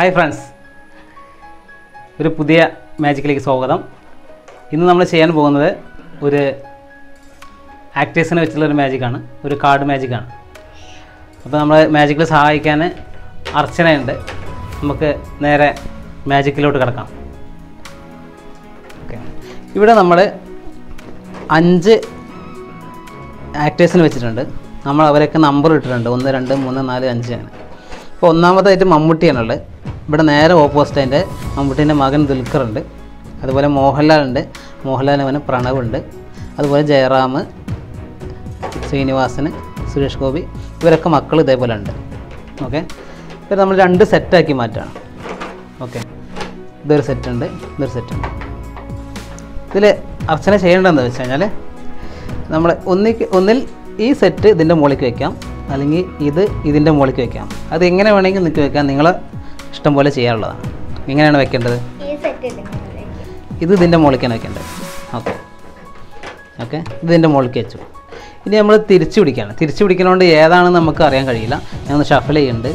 hi friends ഒരു പുതിയ മാജിക്കിലേക്ക് സ്വാഗതം ഇന്ന് നമ്മൾ ചെയ്യാൻ പോകുന്നത് ഒരു ആക്ടേഴ്സിനെ വെച്ചുള്ള ഒരു മാജിക്കാണ് ഒരു കാർഡ് മാജിക്കാണ് അപ്പോൾ നമ്മൾ മാജിക്കിൽ സഹായിക്കാൻ അർച്ചനയുണ്ട് നമുക്ക് നേരെ മാജിക്കിലോട്ട് കിടക്കാം ഓക്കെ ഇവിടെ നമ്മൾ അഞ്ച് ആക്ടേഴ്സിന് വെച്ചിട്ടുണ്ട് നമ്മൾ അവരൊക്കെ നമ്പർ ഇട്ടിട്ടുണ്ട് ഒന്ന് രണ്ട് മൂന്ന് നാല് അഞ്ച് അങ്ങനെ അപ്പോൾ ഒന്നാമതായിട്ട് മമ്മൂട്ടിയാണുള്ളത് ഇവിടെ നേരെ ഓപ്പോസിറ്റ് അതിൻ്റെ മമ്മൂട്ടീൻ്റെ മകൻ ദുൽഖറുണ്ട് അതുപോലെ മോഹൻലാൽ ഉണ്ട് മോഹൻലാലിന് അവന് പ്രണവുണ്ട് അതുപോലെ ജയറാം ശ്രീനിവാസന് സുരേഷ് ഗോപി ഇവരൊക്കെ മക്കൾ ഇതേപോലെ ഉണ്ട് ഓക്കെ ഇപ്പം നമ്മൾ രണ്ട് സെറ്റാക്കി മാറ്റുകയാണ് ഓക്കെ ഇതൊരു സെറ്റുണ്ട് ഇതൊരു സെറ്റുണ്ട് ഇതിൽ അർച്ചന ചെയ്യേണ്ടതെന്ന് വെച്ച് കഴിഞ്ഞാൽ നമ്മൾ ഒന്നിക്ക് ഒന്നിൽ ഈ സെറ്റ് ഇതിൻ്റെ മുകളിലേക്ക് വെക്കാം അല്ലെങ്കിൽ ഇത് ഇതിൻ്റെ മുകളിലേക്ക് വെക്കാം അത് എങ്ങനെ വേണമെങ്കിൽ നിങ്ങൾക്ക് വെക്കാം നിങ്ങൾ ഇഷ്ടം പോലെ ചെയ്യാനുള്ളതാണ് എങ്ങനെയാണ് വെക്കേണ്ടത് ഈ സെറ്റ് ഇല്ലെങ്കിൽ ഇത് ഇതിൻ്റെ മുകളിലേക്കാണ് വെക്കേണ്ടത് ഓക്കെ ഓക്കെ ഇത് ഇതിൻ്റെ മുകളിലേക്ക് വെച്ചു ഇനി നമ്മൾ തിരിച്ചു പിടിക്കുകയാണ് തിരിച്ചു പിടിക്കുന്നതുകൊണ്ട് ഏതാണെന്ന് നമുക്ക് അറിയാൻ കഴിയില്ല ഞാൻ ഷഫിൾ ചെയ്യുന്നുണ്ട്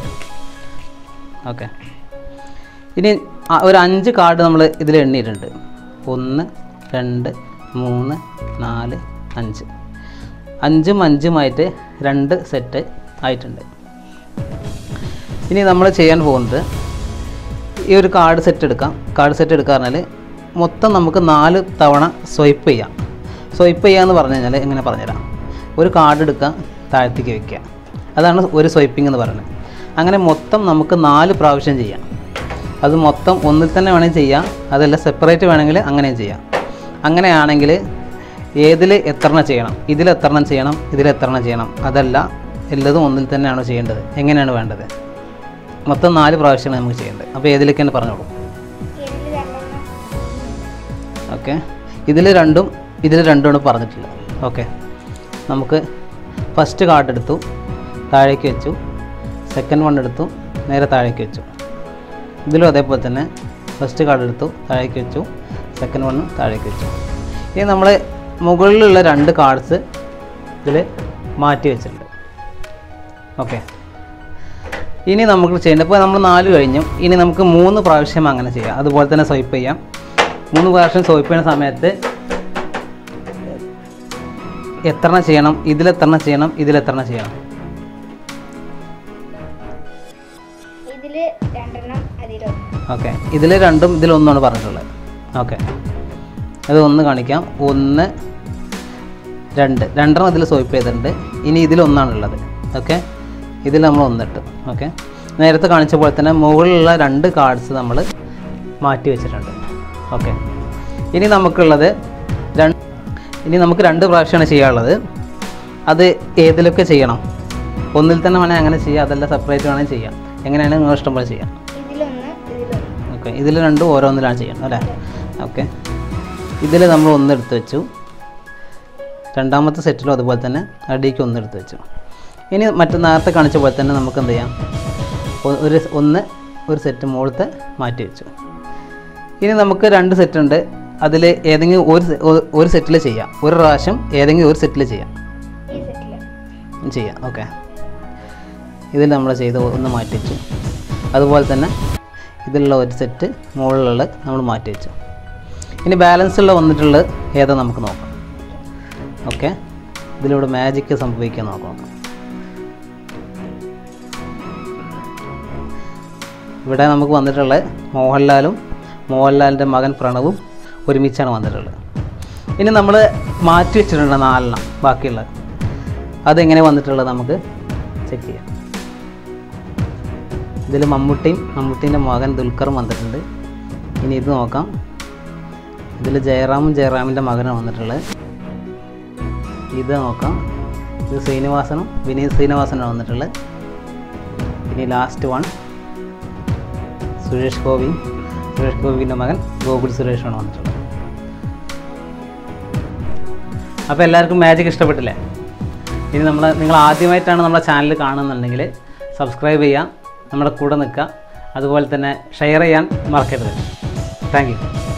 ഓക്കെ ഇനി ആ- ഒരു അഞ്ച് കാർഡ് നമ്മൾ ഇതിൽ എണ്ണിയിട്ടുണ്ട് ഒന്ന് രണ്ട് മൂന്ന് നാല് അഞ്ച് അഞ്ചും അഞ്ചുമായിട്ട് രണ്ട് സെറ്റ് ആയിട്ടുണ്ട് ഇനി നമ്മൾ ചെയ്യാൻ പോകുന്നത് ഈ ഒരു കാർഡ് സെറ്റ് എടുക്കാം കാർഡ് സെറ്റ് എടുക്കുക പറഞ്ഞാൽ മൊത്തം നമുക്ക് നാല് തവണ സ്വൈപ്പ് ചെയ്യാം സ്വൈപ്പ് ചെയ്യുക എന്ന് പറഞ്ഞു കഴിഞ്ഞാൽ എങ്ങനെ പറഞ്ഞുതരാം ഒരു കാർഡ് എടുക്കുക താഴത്തേക്ക് വെക്കുക അതാണ് ഒരു സ്വൈപ്പിംഗ് എന്ന് പറയുന്നത് അങ്ങനെ മൊത്തം നമുക്ക് നാല് പ്രാവശ്യം ചെയ്യാം അത് മൊത്തം ഒന്നിൽ തന്നെ വേണമെങ്കിൽ ചെയ്യാം അതല്ല സെപ്പറേറ്റ് വേണമെങ്കിൽ അങ്ങനെയും ചെയ്യാം അങ്ങനെയാണെങ്കിൽ ഏതിൽ എത്രണ്ണം ചെയ്യണം ഇതിൽ എത്രണ്ണം ചെയ്യണം ഇതിൽ എത്രണ്ണം ചെയ്യണം അതല്ല എല്ലതും ഒന്നിൽ തന്നെയാണോ ചെയ്യേണ്ടത് എങ്ങനെയാണ് വേണ്ടത് മൊത്തം നാല് പ്രാവശ്യമാണ് നമുക്ക് ചെയ്യേണ്ടത് അപ്പോൾ ഏതിലേക്കാണ് പറഞ്ഞോളൂ ഇതിൽ രണ്ടെണ്ണം ഓക്കെ ഇതിൽ രണ്ടും ഇതിൽ രണ്ടുമാണ് പറഞ്ഞിട്ടുള്ളത് ഓക്കെ നമുക്ക് ഫസ്റ്റ് കാർഡ് എടുത്തു താഴേക്ക് വെച്ചു സെക്കൻഡ് വൺ എടുത്തു നേരെ താഴേക്ക് വെച്ചു ഇതിലും അതേപോലെ തന്നെ ഫസ്റ്റ് കാർഡ് എടുത്തു താഴേക്ക് വെച്ചു സെക്കൻഡ് വൺ താഴേക്ക് വെച്ചു ഇനി നമ്മൾ മുകളിലുള്ള രണ്ട് കാർഡ്സ് ഇതിൽ മാറ്റി വെച്ചിട്ടുണ്ട് ഓക്കെ ഇനി നമുക്ക് ചെയ്യേണ്ടത് ഇപ്പോൾ നമ്മൾ നാല് കഴിഞ്ഞു ഇനി നമുക്ക് മൂന്ന് പ്രാവശ്യം അങ്ങനെ ചെയ്യാം അതുപോലെ തന്നെ സ്വൈപ്പ് ചെയ്യാം മൂന്ന് പ്രാവശ്യം സ്വൈപ്പ് ചെയ്യുന്ന സമയത്ത് എത്രണ്ണം ചെയ്യണം ഇതിലെത്രണ്ണം ചെയ്യണം ഇതിലെത്രണ്ണം ചെയ്യണം ഇതില് രണ്ടെണ്ണം അതിലൊന്ന് ഓക്കെ ഇതിൽ രണ്ടും ഇതിലൊന്നാണ് പറഞ്ഞിട്ടുള്ളത് ഓക്കെ അത് ഒന്ന് കാണിക്കാം ഒന്ന് രണ്ട് രണ്ടെണ്ണം ഇതിൽ സ്വൈപ്പ് ചെയ്തിട്ടുണ്ട് ഇനി ഇതിലൊന്നാണുള്ളത് ഓക്കെ ഇതിൽ നമ്മൾ ഒന്നിട്ട് ഓക്കെ നേരത്തെ കാണിച്ച പോലെ തന്നെ മുകളിലുള്ള രണ്ട് കാർഡ്സ് നമ്മൾ മാറ്റി വെച്ചിട്ടുണ്ട് ഓക്കെ ഇനി നമുക്കുള്ളത് രണ്ട് ഇനി നമുക്ക് രണ്ട് പ്രാവശ്യമാണ് ചെയ്യാനുള്ളത് അത് ഏതിലൊക്കെ ചെയ്യണം ഒന്നിൽ തന്നെ വേണമെങ്കിൽ അങ്ങനെ ചെയ്യാം അതല്ല സെപ്പറേറ്റ് വേണമെങ്കിൽ ചെയ്യാം എങ്ങനെയാണ് നിങ്ങൾ ഇഷ്ടം പോലെ ചെയ്യാം ഇതിലൊന്ന് ഇതിലൊന്ന് ഓക്കെ ഇതിൽ രണ്ടും ഓരോന്നിലാണ് ചെയ്യണം അല്ലേ ഓക്കെ ഇതിൽ നമ്മൾ ഒന്ന് എടുത്ത് വെച്ചു രണ്ടാമത്തെ സെറ്റിലും അതുപോലെ തന്നെ അടിക്ക് ഒന്ന് എടുത്ത് വെച്ചു ഇനി മറ്റു നേരത്തെ കാണിച്ച പോലെ തന്നെ നമുക്ക് എന്ത് ചെയ്യാം ഒ- ഒരു ഒന്ന് ഒരു സെറ്റ് മുകളിലത്തെ മാറ്റി വെച്ചു ഇനി നമുക്ക് രണ്ട് സെറ്റ് ഉണ്ട് അതിൽ ഏതെങ്കിലും ഒരു സെ- ഒ- ഒരു സെറ്റിൽ ചെയ്യാം ഒരു പ്രാവശ്യം ഏതെങ്കിലും ഒരു സെറ്റിൽ ചെയ്യാം ഈ സെറ്റില് ചെയ്യാം ഓക്കെ ഇതിൽ നമ്മൾ ചെയ്ത് ഒന്ന് മാറ്റി വെച്ചു അതുപോലെ തന്നെ ഇതിലുള്ള ഒരു സെറ്റ് മുകളിലുള്ള നമ്മൾ മാറ്റി വെച്ചു ഇനി ബാലൻസ് ഉള്ള വന്നിട്ടുള്ളത് ഏതാ നമുക്ക് നോക്കാം ഓക്കെ ഇതിലൂടെ മാജിക്ക് സംഭവിക്കാൻ നോക്കാം ഇവിടെ നമുക്ക് വന്നിട്ടുള്ളത് മോഹൻലാലും മോഹൻലാലിൻ്റെ മകൻ പ്രണവും ഒരുമിച്ചാണ് വന്നിട്ടുള്ളത് ഇനി നമ്മൾ മാറ്റി വെച്ചിട്ടുണ്ട് നാലെണ്ണം ബാക്കിയുള്ളത് അതെങ്ങനെ വന്നിട്ടുള്ളത് നമുക്ക് ചെക്ക് ചെയ്യാം ഇതിൽ മമ്മൂട്ടിയും മമ്മൂട്ടീൻ്റെ മകൻ ദുൽഖറും വന്നിട്ടുണ്ട് ഇനി ഇത് നോക്കാം ഇതിൽ ജയറാമും ജയറാമിൻ്റെ മകനാണ് വന്നിട്ടുള്ളത് ഇത് നോക്കാം ഇത് ശ്രീനിവാസനും വിനീത് ശ്രീനിവാസനാണ് വന്നിട്ടുള്ളത് ഇനി ലാസ്റ്റ് വൺ സുരേഷ് ഗോപിയും സുരേഷ് ഗോപിൻ്റെ മകൻ ഗോകുൽ സുരേഷാണ് വന്നിട്ടുള്ളത് അപ്പോൾ എല്ലാവർക്കും മാജിക് ഇഷ്ടപ്പെട്ടില്ലേ ഇനി നമ്മൾ നിങ്ങൾ ആദ്യമായിട്ടാണ് നമ്മുടെ ചാനൽ കാണുന്നുണ്ടെങ്കിൽ സബ്സ്ക്രൈബ് ചെയ്യുക നമ്മുടെ കൂടെ നിൽക്കുക അതുപോലെ തന്നെ ഷെയർ ചെയ്യാൻ മറക്കരുത് താങ്ക് യു